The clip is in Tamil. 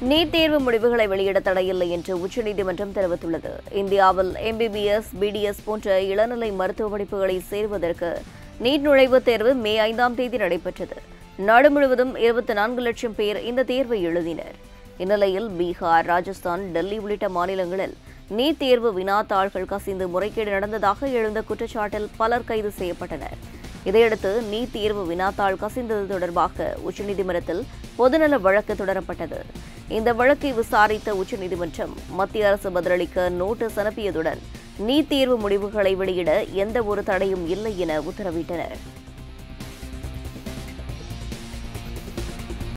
நீட் தேர்வு முடிவுகளை வெளியிட தடையில்லை என்று உச்சநீதிமன்றம் தெரிவித்துள்ளது இந்தியாவில் எம்பிபிஎஸ் பிடிஎஸ் போன்ற இளநிலை மருத்துவ படிப்புகளை சேர்வதற்கு நீட் நுழைவுத் தேர்வு மே ஐந்தாம் தேதி நடைபெற்றது நாடு முழுவதும் இருபத்தி நான்கு லட்சம் பேர் இந்த தேர்வை எழுதினர் இந்நிலையில் பீகார் ராஜஸ்தான் டெல்லி உள்ளிட்ட மாநிலங்களில் நீட் தேர்வு வினாத்தாள்கள் கசிந்து முறைகேடு நடந்ததாக எழுந்த குற்றச்சாட்டில் பலர் கைது செய்யப்பட்டனர் இதையடுத்து நீட் தேர்வு வினாத்தாள் கசிந்தது தொடர்பாக உச்சநீதிமன்றத்தில் பொதுநல வழக்கு தொடரப்பட்டது இந்த வழக்கை விசாரித்த உச்சநீதிமன்றம் மத்திய அரசு பதிலளிக்க நோட்டீஸ் அனுப்பியதுடன் நீட் தேர்வு முடிவுகளை வெளியிட எந்த ஒரு தடையும் இல்லை என உத்தரவிட்டனர்